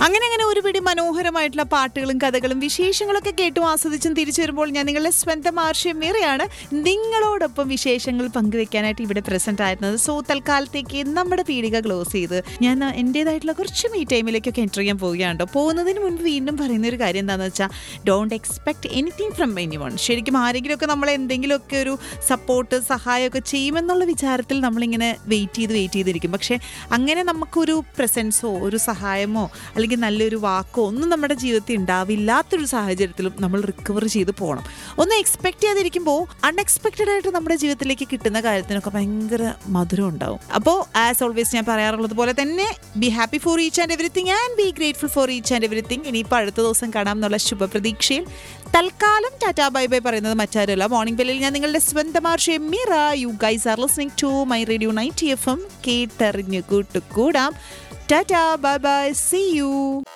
അങ്ങനെ അങ്ങനെ ഒരുപിടി മനോഹരമായിട്ടുള്ള പാട്ടുകളും കഥകളും വിശേഷങ്ങളൊക്കെ കേട്ടും ആസ്വദിച്ചും തിരിച്ചു വരുമ്പോൾ ഞാൻ നിങ്ങളുടെ സ്വന്തം ആർഷ്യം മീറയാണ് നിങ്ങളോടൊപ്പം വിശേഷങ്ങൾ പങ്കുവെക്കാനായിട്ട് ഇവിടെ പ്രസന്റ് ആയിരുന്നത് സോ തൽക്കാലത്തേക്ക് നമ്മുടെ പീടിക ക്ലോസ് ചെയ്ത് ഞാൻ എൻ്റെതായിട്ടുള്ള കുറച്ച് മീ ടൈമിലേക്കൊക്കെ എൻ്റർ ചെയ്യാൻ പോവുകയാണ് ട്ടോ. പോകുന്നതിന് മുൻപ് വീണ്ടും പറയുന്ന ഒരു കാര്യം എന്താണെന്ന് വെച്ചാൽ don't expect anything from anyone ശരിക്കും ആരെങ്കിലുമൊക്കെ നമ്മളെ എന്തെങ്കിലുമൊക്കെ ഒരു സപ്പോർട്ട് സഹായമൊക്കെ ചെയ്യുമെന്നുള്ള വിചാരത്തിൽ നമ്മളിങ്ങനെ വെയിറ്റ് ചെയ്ത് വെയിറ്റ് ചെയ്തിരിക്കും പക്ഷേ അങ്ങനെ നമുക്കൊരു പ്രസൻസോ ഒരു സഹായമോ അല്ലെങ്കിൽ നല്ലൊരു വാക്കോ ഒന്നും നമ്മുടെ ജീവിതത്തിൽ ഉണ്ടാവില്ലാത്തൊരു സാഹചര്യത്തിലും നമ്മൾ റിക്കവർ ചെയ്ത് പോകണം ഒന്ന് എക്സ്പെക്ട് ചെയ്തിരിക്കുമ്പോൾ അൺഎക്സ്പെക്റ്റഡ് ആയിട്ട് നമ്മുടെ ജീവിതത്തിലേക്ക് കിട്ടുന്ന കാര്യത്തിനൊക്കെ ഭയങ്കര മധുരം ഉണ്ടാവും അപ്പോൾ ആസ് ഓൾവേസ് ഞാൻ പറയാറുള്ളത് പോലെ തന്നെ be happy for each and everything and be grateful for each and everything ഇനിയിപ്പോൾ അടുത്ത ദിവസം കാണാം എന്നുള്ള ശുഭപ്രതീക്ഷയിൽ തൽക്കാലം ടാറ്റാ ബൈ ബൈ പറയുന്നത് മറ്റാരുമല്ല മോർണിംഗ് ബെല്ലിൽ ഞാൻ നിങ്ങളുടെ സ്വന്തമാർ Shemeera you guys are listening to my radio night F M കേട്ടറിഞ്ഞു കൂട്ടുകൂടാം tata bye bye see U